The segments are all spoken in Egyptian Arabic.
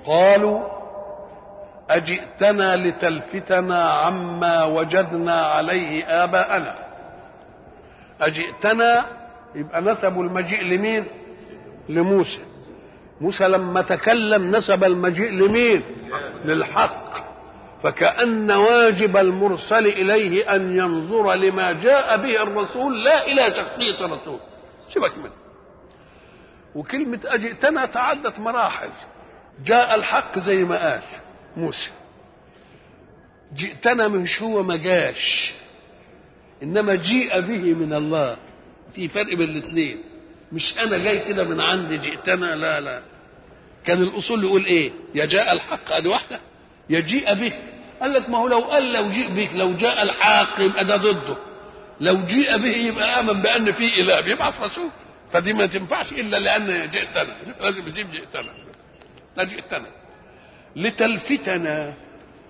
قالوا أجئتنا لتلفتنا عما وجدنا عليه آباءنا أجئتنا يبقى نسبوا المجيء لمين لموسى موسى لما تكلم نسب المجيء لمين للحق فكأن واجب المرسل إليه أن ينظر لما جاء به الرسول لا إلى شخصية الرسول سيبك منه وكلمة أجئتنا تعدت مراحل جاء الحق زي ما قال موسى جئتنا مش هو ما جاش انما جيء به من الله في فرق بين الاثنين مش انا جاي كده من عندي جئتنا لا لا كان الاصول يقول ايه يا جاء الحق ادي واحده يا جيء به قال لك ما هو لو قال لو جيء بك لو جاء الحق يبقى ده ضده لو جيء به يبقى امن بان في اله بيبعث رسول فدي ما تنفعش الا لان جئتنا لازم يجيب جئتنا لا جئتنا لتلفتنا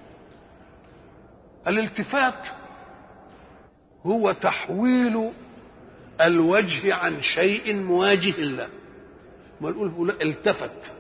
الالتفات هو تحويل الوجه عن شيء مواجه له ما نقول التفت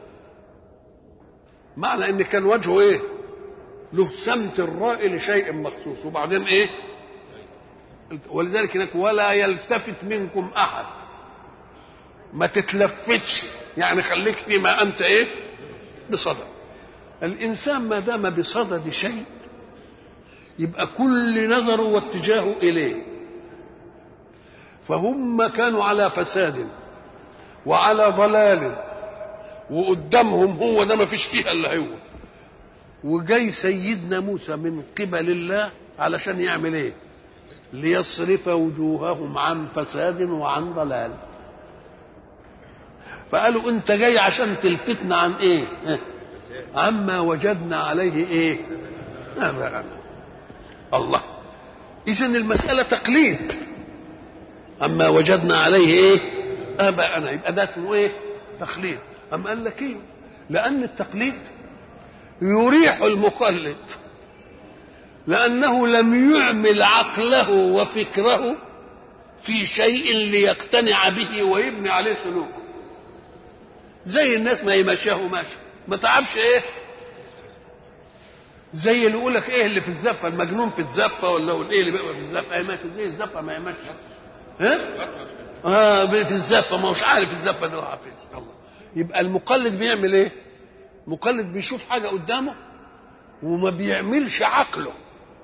معنى ان كان وجهه ايه له سمت الرائي لشيء مخصوص وبعدين ايه ولذلك هناك ولا يلتفت منكم احد ما تتلفتش يعني خليك فيما انت ايه بصدد الانسان ما دام بصدد شيء يبقى كل نظره واتجاهه اليه فهم كانوا على فساد وعلى ضلال وقدامهم هو ده ما فيش فيها الا هو وجاي سيدنا موسى من قبل الله علشان يعمل ايه ليصرف وجوههم عن فساد وعن ضلال فقالوا انت جاي عشان تلفتنا عن ايه عما وجدنا عليه ايه آباءنا الله اذا المسألة تقليد اما وجدنا عليه ايه آباءنا يبقى ده اسمه ايه تقليد أم قال لك ايه لأن التقليد يريح المقلد لأنه لم يعمل عقله وفكره في شيء ليقتنع به ويبني عليه سلوكه زي الناس ما يمشيه ماشي ما تعبش ايه زي اللي يقول لك ايه اللي في الزفه المجنون في الزفه ولا ايه اللي بيبقى في الزفه ايه ماشي زي الزفه ما يمشي ها اه في الزفه ما هوش عارف الزفه دي رايحه فين الله يبقى المقلد بيعمل ايه مقلد بيشوف حاجه قدامه وما بيعملش عقله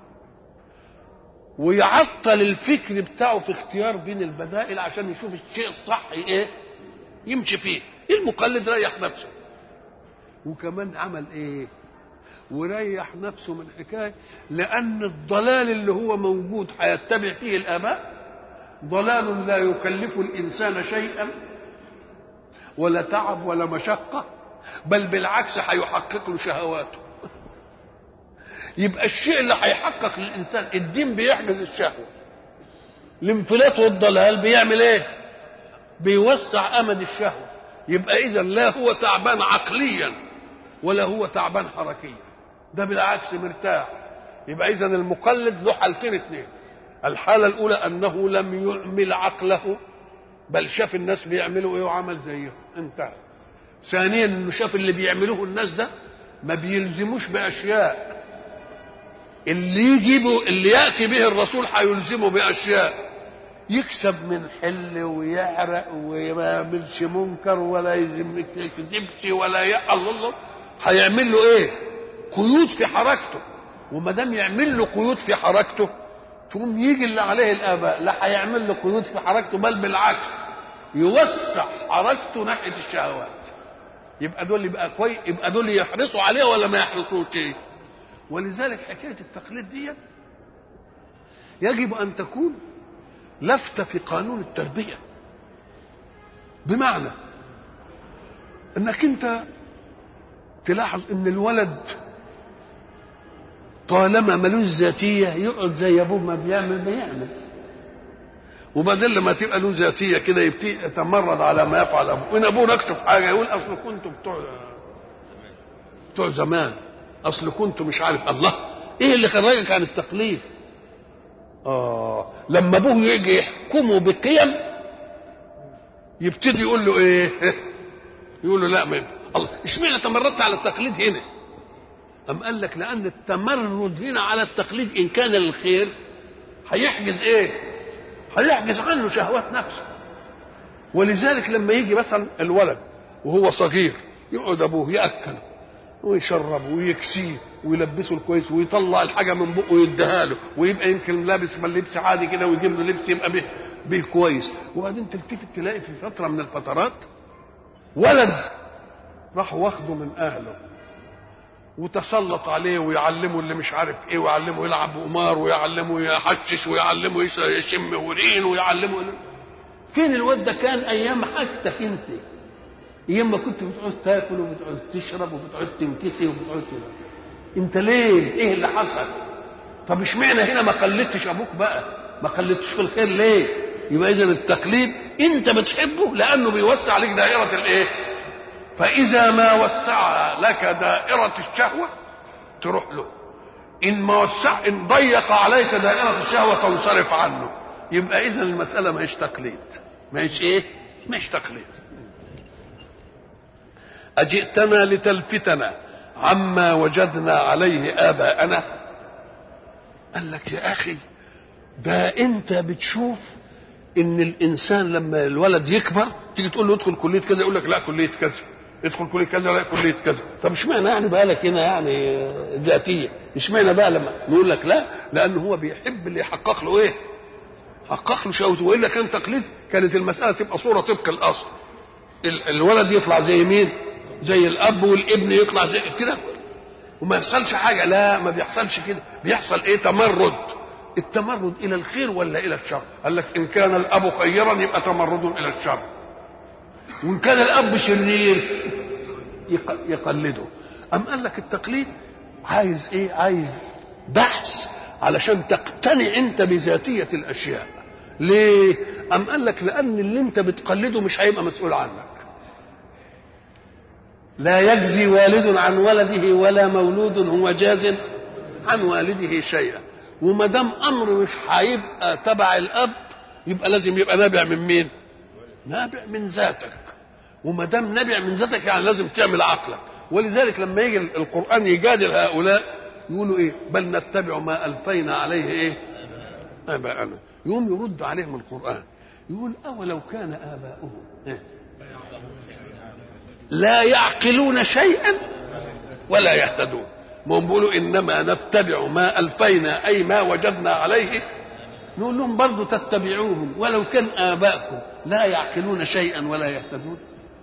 ويعطل الفكر بتاعه في اختيار بين البدائل عشان يشوف الشيء الصح ايه يمشي فيه المقلد ريح نفسه وكمان عمل ايه وريح نفسه من حكايه لان الضلال اللي هو موجود هيتبع فيه الاباء ضلال لا يكلف الانسان شيئا ولا تعب ولا مشقه بل بالعكس هيحقق له شهواته يبقى الشيء اللي هيحقق للانسان الدين بيحجز الشهوه الانفلات والضلال بيعمل ايه بيوسع امد الشهوه يبقى اذا لا هو تعبان عقليا ولا هو تعبان حركيا ده بالعكس مرتاح يبقى اذا المقلد له حالتين اثنين الحاله الاولى انه لم يعمل عقله بل شاف الناس بيعملوا ايه وعمل زيهم انتهى ثانيا انه شاف اللي بيعملوه الناس ده ما بيلزموش باشياء اللي يجيبه اللي ياتي به الرسول هيلزمه باشياء يكسب من حل ويعرق وما يعملش منكر ولا يكذبش ولا ي... الله الله هيعمل له ايه؟ قيود في حركته وما دام يعمل له قيود في حركته تقوم يجي اللي عليه الاباء لا هيعمل له قيود في حركته بل بالعكس يوسع حركته ناحيه الشهوات يبقى دول يبقى كويس يبقى دول يحرصوا عليه ولا ما يحرصوش ايه؟ ولذلك حكايه التقليد دي يجب ان تكون لفته في قانون التربيه بمعنى انك انت تلاحظ ان الولد طالما ملوش ذاتيه يقعد زي ابوه ما بيعمل بيعمل وبعدين لما تبقى له ذاتيه كده يبتدي يتمرد على ما يفعل ابوه وان ابوه نكته في حاجه يقول اصل كنتوا بتوع بتوع زمان اصل كنتوا مش عارف الله ايه اللي خرجك عن التقليد اه لما ابوه يجي يحكمه بقيم يبتدي يقول له ايه يقول له لا ما الله اشمعنى تمردت على التقليد هنا أم قال لك لأن التمرد هنا على التقليد إن كان للخير هيحجز إيه؟ هيحجز عنه شهوات نفسه ولذلك لما يجي مثلا الولد وهو صغير يقعد أبوه يأكله ويشربه ويكسيه ويلبسه الكويس ويطلع الحاجه من بقه ويديها له ويبقى يمكن لابس من لبس عادي كده ويجيب له لبس يبقى به به كويس وبعدين تلتفت تلاقي في فتره من الفترات ولد راح واخده من اهله وتسلط عليه ويعلمه اللي مش عارف ايه ويعلمه يلعب قمار ويعلمه يحشش ويعلمه يشم ورين ويعلمه فين الواد ده كان ايام حاجتك انت ايام ما كنت بتعوز تاكل وبتعوز تشرب وبتعوز تنكسي وبتعوز كده انت ليه ايه اللي حصل طب اشمعنى هنا ما قلدتش ابوك بقى ما قلدتش في الخير ليه يبقى اذا التقليد انت بتحبه لانه بيوسع عليك دائره الايه فاذا ما وسع لك دائره الشهوه تروح له ان ما وسع ان ضيق عليك دائره الشهوه تنصرف عنه يبقى اذا المساله ما هيش تقليد ما هيش ايه ما هيش تقليد اجئتنا لتلفتنا عما وجدنا عليه اباءنا قال لك يا اخي ده انت بتشوف ان الانسان لما الولد يكبر تيجي تقول له ادخل كليه كذا يقول لك لا كليه كذا ادخل كليه كذا لا كليه كذا طب اشمعنى يعني بقى لك هنا يعني ذاتيه اشمعنى بقى لما نقول لك لا لانه هو بيحب اللي يحقق له ايه حقق له شهوته والا كان تقليد كانت المساله تبقى صوره طبق الاصل الولد يطلع زي مين زي الاب والابن يطلع زي كده وما يحصلش حاجه لا ما بيحصلش كده بيحصل ايه تمرد التمرد الى الخير ولا الى الشر قال لك ان كان الاب خيرا يبقى تمرد الى الشر وان كان الاب شرير يقلده ام قال لك التقليد عايز ايه عايز بحث علشان تقتنع انت بذاتيه الاشياء ليه ام قال لك لان اللي انت بتقلده مش هيبقى مسؤول عنك لا يجزي والد عن ولده ولا مولود هو جاز عن والده شيئا وما دام امر مش هيبقى تبع الاب يبقى لازم يبقى نابع من مين؟ نابع من ذاتك وما دام نابع من ذاتك يعني لازم تعمل عقلك ولذلك لما يجي القران يجادل هؤلاء يقولوا ايه؟ بل نتبع ما الفينا عليه ايه؟ اباءنا يقوم يرد عليهم القران يقول اولو كان اباؤهم إيه؟ لا يعقلون شيئا ولا يهتدون ما هم بيقولوا انما نتبع ما الفينا اي ما وجدنا عليه نقول لهم برضه تتبعوهم ولو كان اباءكم لا يعقلون شيئا ولا يهتدون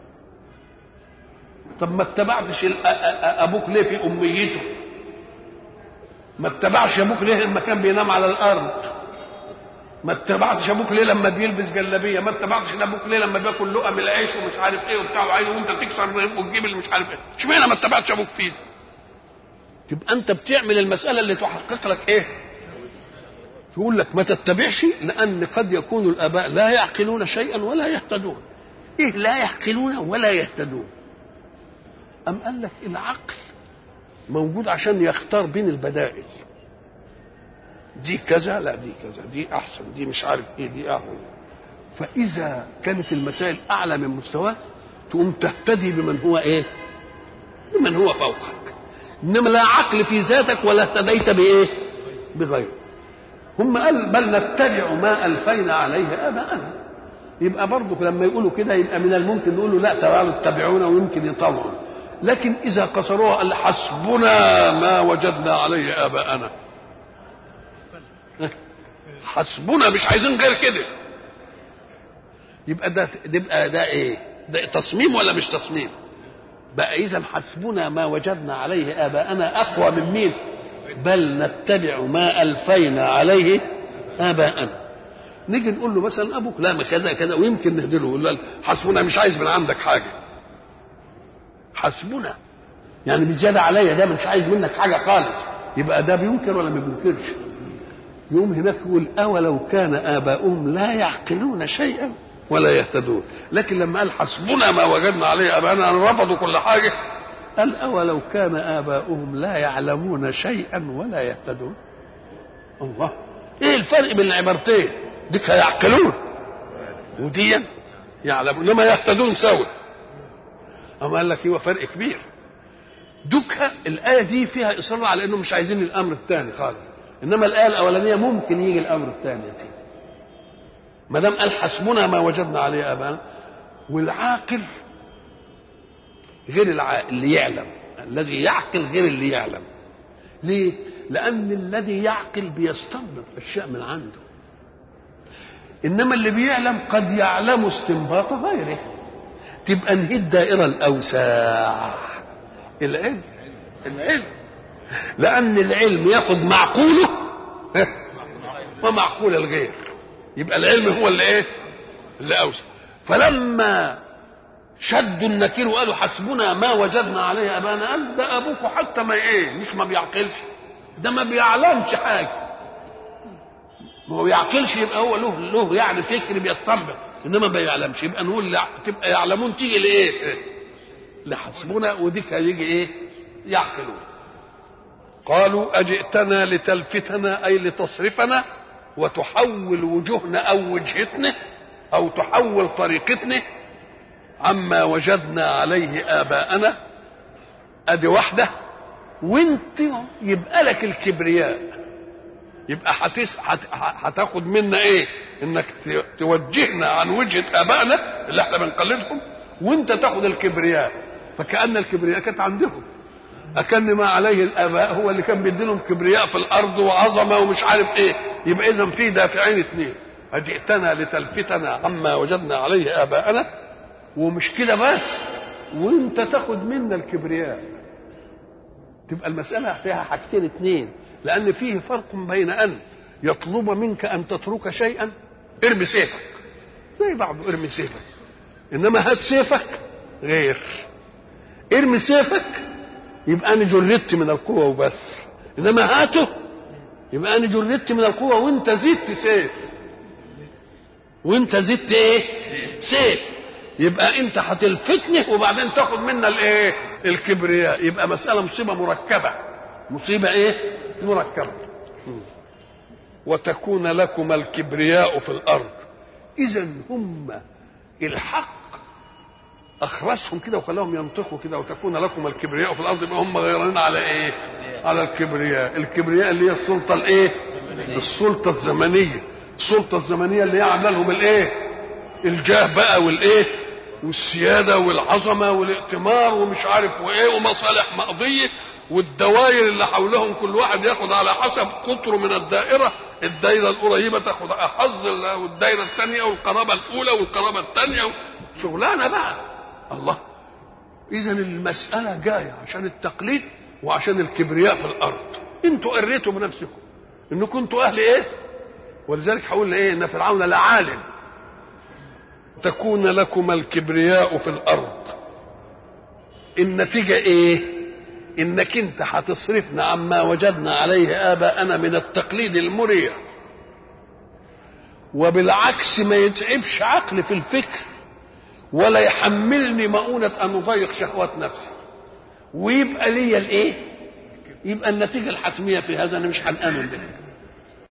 طب ما اتبعتش ابوك ليه في اميته ما اتبعش ابوك ليه لما كان بينام على الارض ما اتبعتش ابوك ليه لما بيلبس جلابيه ما اتبعتش ابوك ليه لما بياكل لقم العيش ومش عارف ايه وبتاع وعايز وانت تكسر وتجيب اللي مش عارف ايه اشمعنى ما اتبعتش ابوك فيه تبقى انت بتعمل المساله اللي تحقق لك ايه تقول لك ما تتبعش لان قد يكون الاباء لا يعقلون شيئا ولا يهتدون ايه لا يعقلون ولا يهتدون ام قال لك العقل موجود عشان يختار بين البدائل دي كذا لا دي كذا دي احسن دي مش عارف ايه دي احسن فاذا كانت المسائل اعلى من مستواك تقوم تهتدي بمن هو ايه بمن هو فوقك انما لا عقل في ذاتك ولا اهتديت بايه بغيره هم قال بل نتبع ما الفينا عليه اباءنا يبقى برضه لما يقولوا كده يبقى من الممكن نقول له لا تعالوا اتبعونا ويمكن يطوعوا لكن اذا قصروها قال حسبنا ما وجدنا عليه اباءنا حسبنا مش عايزين غير كده يبقى ده يبقى ده ايه ده تصميم ولا مش تصميم بقى اذا حسبنا ما وجدنا عليه اباءنا اقوى من مين بل نتبع ما الفينا عليه اباءنا نيجي نقول له مثلا ابوك لا ما كذا كذا ويمكن نهدله يقول له حسبنا مش عايز من عندك حاجه حسبنا يعني بزياده عليا ده مش عايز منك حاجه خالص يبقى ده بينكر ولا ما بينكرش يوم هناك يقول أولو كان آباؤهم لا يعقلون شيئا ولا يهتدون لكن لما قال حسبنا ما وجدنا عليه آباءنا رفضوا كل حاجة قال أولو كان آباؤهم لا يعلمون شيئا ولا يهتدون الله ايه الفرق بين العبارتين ديك يعقلون وديا يعلمون انما يهتدون سوا اما قال لك هو فرق كبير دكها الايه دي فيها اصرار على انهم مش عايزين الامر الثاني خالص انما الايه الاولانيه ممكن يجي الامر الثاني يا سيدي ما دام قال حسبنا ما وجدنا عليه ابانا والعاقل غير العاقل اللي يعلم الذي يعقل غير اللي يعلم ليه لان الذي يعقل بيستنبط اشياء من عنده انما اللي بيعلم قد يعلم استنباط غيره تبقى نهي الدائره الاوسع العلم العلم لان العلم ياخذ معقوله ومعقول الغير يبقى العلم هو اللي ايه اللي اوسع فلما شدوا النكير وقالوا حسبنا ما وجدنا عليه ابانا قال ده ابوكوا حتى ما ايه مش ما بيعقلش ده ما بيعلمش حاجه ما هو بيعقلش يبقى هو له له يعني فكر بيستنبط انما ما بيعلمش يبقى نقول لا تبقى يعلمون تيجي لايه؟ لحسبنا وديك هيجي ايه؟ يعقلون قالوا اجئتنا لتلفتنا اي لتصرفنا وتحول وجوهنا او وجهتنا او تحول طريقتنا عما وجدنا عليه اباءنا ادي واحده وانت يبقى لك الكبرياء يبقى هتس... هت... هتاخد منا ايه انك ت... توجهنا عن وجهه ابائنا اللي احنا بنقلدهم وانت تاخد الكبرياء فكان الكبرياء كانت عندهم أكن ما عليه الآباء هو اللي كان بيديلهم كبرياء في الأرض وعظمة ومش عارف إيه يبقى إذا في دافعين اثنين أجئتنا لتلفتنا عما وجدنا عليه آباءنا ومش كده بس وأنت تاخد منا الكبرياء تبقى المسألة فيها حاجتين اثنين لأن فيه فرق بين أن يطلب منك أن تترك شيئا ارمي سيفك زي بعض ارمي سيفك إنما هات سيفك غير ارمي سيفك يبقى انا جردت من القوه وبس انما هاته يبقى انا جردت من القوه وانت زدت سيف وانت زدت ايه سيف يبقى انت هتلفتني وبعدين تاخد منا الايه الكبرياء يبقى مساله مصيبه مركبه مصيبه ايه مركبه وتكون لكما الكبرياء في الارض اذا هم الحق اخرسهم كده وخلاهم ينطقوا كده وتكون لكم الكبرياء في الارض يبقى هم غيرانين على ايه؟ على الكبرياء، الكبرياء اللي هي السلطه الايه؟ السلطه الزمنيه، السلطه الزمنيه اللي هي عامله لهم الايه؟ الجاه بقى والايه؟ والسياده والعظمه والائتمار ومش عارف وايه ومصالح مقضيه والدوائر اللي حولهم كل واحد ياخد على حسب قطره من الدائره الدائره القريبه تاخد حظ والدائره الثانيه والقرابه الاولى والقرابه الثانيه شغلانه بقى الله اذا المساله جايه عشان التقليد وعشان الكبرياء في الارض انتوا قريتوا بنفسكم ان كنتوا اهل ايه ولذلك هقول ايه ان فرعون لعالم تكون لكم الكبرياء في الارض النتيجه ايه انك انت هتصرفنا عما وجدنا عليه اباءنا من التقليد المريع وبالعكس ما يتعبش عقلي في الفكر ولا يحملني مؤونة أن أضيق شهوات نفسي ويبقى ليا الإيه؟ يبقى النتيجة الحتمية في هذا أنا مش هنآمن بها